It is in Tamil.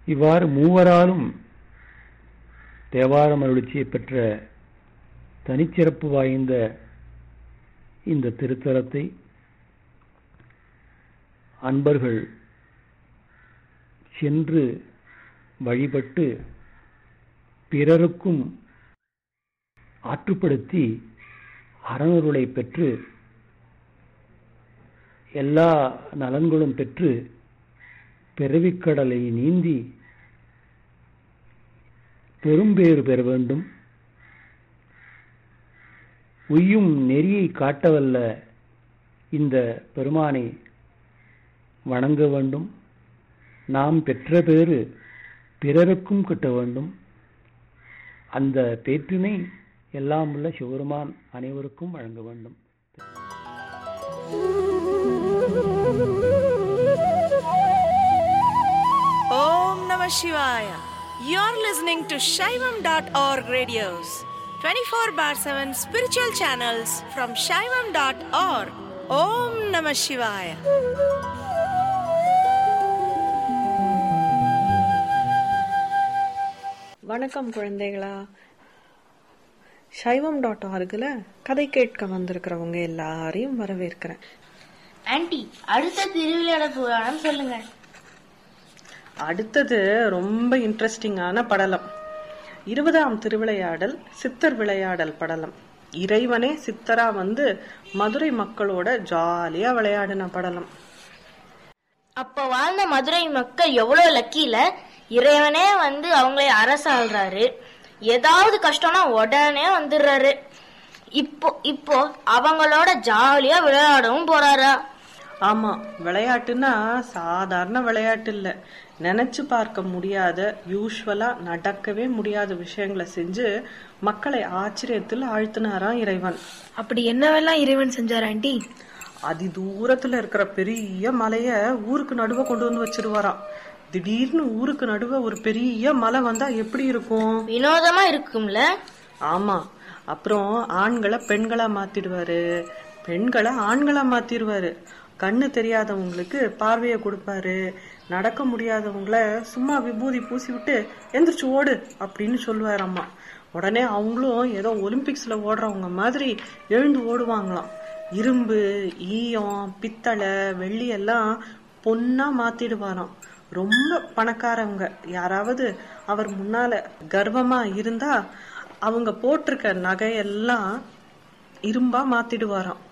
இவ்வாறு மூவராலும் தேவாரம் அருளிச்சியை பெற்ற தனிச்சிறப்பு வாய்ந்த இந்த திருத்தலத்தை அன்பர்கள் சென்று வழிபட்டு பிறருக்கும் ஆற்றுப்படுத்தி அறநூறுளை பெற்று எல்லா நலன்களும் பெற்று பிறவிக்கடலை நீந்தி பெரும்பேறு பெற வேண்டும் உய்யும் நெறியை காட்டவல்ல இந்த பெருமானை வணங்க வேண்டும் நாம் பெற்ற பேறு பிறருக்கும் கிட்ட வேண்டும் அந்த பேற்றினை எல்லாம் உள்ள சிவருமான் அனைவருக்கும் வழங்க வேண்டும் Om Namah Shivaya. You're listening to Shaivam.org radios, 24 bar 7 spiritual channels from Shaivam.org. Om Namah Shivaya. வணக்கம் குழந்தைகளா சைவம் டாட் ஆர்கில் கதை கேட்க வந்திருக்கிறவங்க எல்லாரையும் வரவேற்கிறேன் ஆன்ட்டி அடுத்த திருவிளையாட புராணம் சொல்லுங்க அடுத்தது ரொம்ப இன்ட்ரெஸ்டிங்கான படலம் இருபதாம் திருவிளையாடல் சித்தர் விளையாடல் படலம் இறைவனே சித்தரா வந்து மதுரை மக்களோட ஜாலியா விளையாடின படலம் அப்ப வாழ்ந்த மதுரை மக்கள் எவ்வளவு லக்கியில இறைவனே வந்து அவங்களை அரசாள்றாரு ஏதாவது கஷ்டம்னா உடனே வந்துடுறாரு இப்போ இப்போ அவங்களோட ஜாலியா விளையாடவும் போறாரா ஆமா விளையாட்டுன்னா சாதாரண விளையாட்டு இல்ல நினைச்சு பார்க்க முடியாத யூஸ்வலா நடக்கவே முடியாத விஷயங்களை செஞ்சு மக்களை ஆச்சரியத்தில் ஆழ்த்தினாராம் இறைவன் அப்படி என்னவெல்லாம் இறைவன் செஞ்சார் ஆண்டி அதி தூரத்துல இருக்கிற பெரிய மலைய ஊருக்கு நடுவே கொண்டு வந்து வச்சிருவாராம் திடீர்னு ஊருக்கு நடுவே ஒரு பெரிய மலை வந்தா எப்படி இருக்கும் வினோதமா இருக்கும்ல ஆமா அப்புறம் ஆண்களை பெண்களா மாத்திடுவாரு பெண்களை ஆண்களா மாத்திடுவாரு கண்ணு தெரியாதவங்களுக்கு பார்வையை கொடுப்பாரு நடக்க முடியாதவங்கள சும்மா விபூதி பூசி விட்டு எந்திரிச்சு ஓடு அப்படின்னு சொல்லுவாராம்மா உடனே அவங்களும் ஏதோ ஒலிம்பிக்ஸ்ல ஓடுறவங்க மாதிரி எழுந்து ஓடுவாங்களாம் இரும்பு ஈயம் பித்தளை வெள்ளி எல்லாம் பொன்னா மாத்திடுவாராம் ரொம்ப பணக்காரவங்க யாராவது அவர் முன்னால கர்வமா இருந்தா அவங்க போட்டிருக்க நகையெல்லாம் இரும்பா மாத்திடுவாராம்